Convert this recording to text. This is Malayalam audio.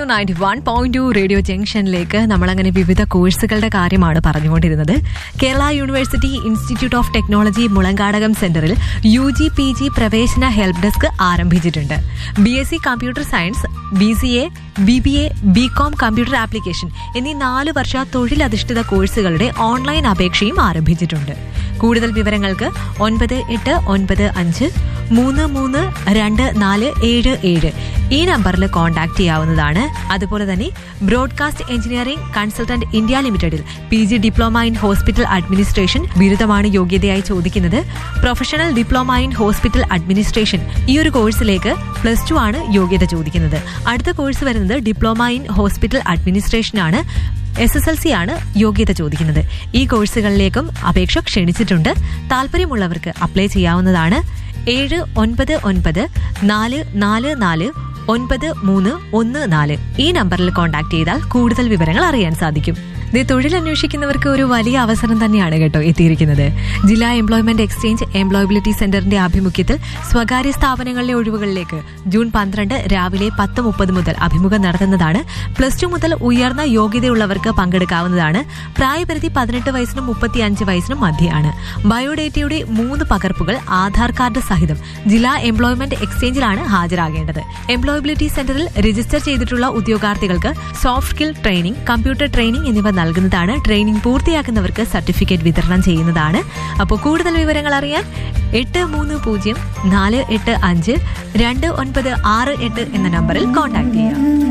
radio ninety one point two radio ജംഗ്ഷനിലേക്ക് നമ്മളങ്ങനെ വിവിധ കോഴ്സുകളുടെ കാര്യമാണ് പറഞ്ഞുകൊണ്ടിരുന്നത് Kerala university institute of technology Mulankadakam സെന്ററിൽ യു ജി പി ജി പ്രവേശന ഹെൽപ്പ് ഡെസ്ക് ആരംഭിച്ചിട്ടുണ്ട് B S C computer science B C A B B A B com computer application എന്നീ നാല് വർഷ തൊഴിലധിഷ്ഠിത കോഴ്സുകളുടെ ഓൺലൈൻ അപേക്ഷയും ആരംഭിച്ചിട്ടുണ്ട് കൂടുതൽ വിവരങ്ങൾക്ക് ഒൻപത് എട്ട് ഒൻപത് അഞ്ച് മൂന്ന് മൂന്ന് രണ്ട് നാല് ഏഴ് ഏഴ് ഈ നമ്പറിൽ കോൺടാക്ട് ചെയ്യാവുന്നതാണ് അതുപോലെ തന്നെ ബ്രോഡ്കാസ്റ്റ് എഞ്ചിനീയറിംഗ് കൺസൾട്ടന്റ് ഇന്ത്യ ലിമിറ്റഡിൽ P G diploma in hospital administration ബിരുദമാണ് യോഗ്യതയായി ചോദിക്കുന്നത് professional diploma in hospital administration ഈ ഒരു കോഴ്സിലേക്ക് പ്ലസ് ടു ആണ് യോഗ്യത ചോദിക്കുന്നത് അടുത്ത കോഴ്സ് വരുന്നത് ഡിപ്ലോമ ഇൻ ഹോസ്പിറ്റൽ അഡ്മിനിസ്ട്രേഷൻ ആണ് എസ് എസ് എൽ സി ആണ് യോഗ്യത ചോദിക്കുന്നത് ഈ കോഴ്സുകളിലേക്കും അപേക്ഷ ക്ഷണിച്ചിട്ടുണ്ട് താല്പര്യമുള്ളവർക്ക് അപ്ലൈ ചെയ്യാവുന്നതാണ് ഏഴ് ഒൻപത് ഒൻപത് നാല് നാല് നാല് ഒൻപത് മൂന്ന് ഒന്ന് നാല് ഈ നമ്പറിൽ കോൺടാക്ട് ചെയ്താൽ കൂടുതൽ വിവരങ്ങൾ അറിയാൻ സാധിക്കും ഇത് തൊഴിൽ അന്വേഷിക്കുന്നവർക്ക് ഒരു വലിയ അവസരം തന്നെയാണ് കേട്ടോ എത്തിയിരിക്കുന്നത് ജില്ലാ എംപ്ലോയ്മെന്റ് എക്സ്ചേഞ്ച് എംപ്ലോയബിലിറ്റി സെന്ററിന്റെ ആഭിമുഖ്യത്തിൽ സ്വകാര്യ സ്ഥാപനങ്ങളിലെ ഒഴിവുകളിലേക്ക് ജൂൺ പന്ത്രണ്ട് രാവിലെ പത്ത് മുപ്പത് മുതൽ അഭിമുഖം നടത്തുന്നതാണ് പ്ലസ് ടു മുതൽ ഉയർന്ന യോഗ്യതയുള്ളവർക്ക് പങ്കെടുക്കാവുന്നതാണ് പ്രായപരിധി പതിനെട്ട് വയസ്സിനും മുപ്പത്തി അഞ്ച് വയസ്സിനും മധ്യയാണ് ബയോഡേറ്റയുടെ മൂന്ന് പകർപ്പുകൾ ആധാർ കാർഡ് സഹിതം ജില്ലാ എംപ്ലോയ്മെന്റ് എക്സ്ചേഞ്ചിലാണ് ഹാജരാകേണ്ടത് എംപ്ലോയബിലിറ്റി സെന്ററിൽ രജിസ്റ്റർ ചെയ്തിട്ടുള്ള ഉദ്യോഗാർത്ഥികൾക്ക് soft skill training computer training എന്നിവ നൽകുന്നതാണ് ട്രെയിനിംഗ് പൂർത്തിയാക്കുന്നവർക്ക് സർട്ടിഫിക്കറ്റ് വിതരണം ചെയ്യുന്നതാണ് അപ്പോൾ കൂടുതൽ വിവരങ്ങൾ അറിയാൻ എട്ട് മൂന്ന് പൂജ്യം നാല് എട്ട് അഞ്ച് രണ്ട് ഒൻപത് ആറ് എട്ട് എന്ന നമ്പറിൽ കോൺടാക്ട് ചെയ്യാം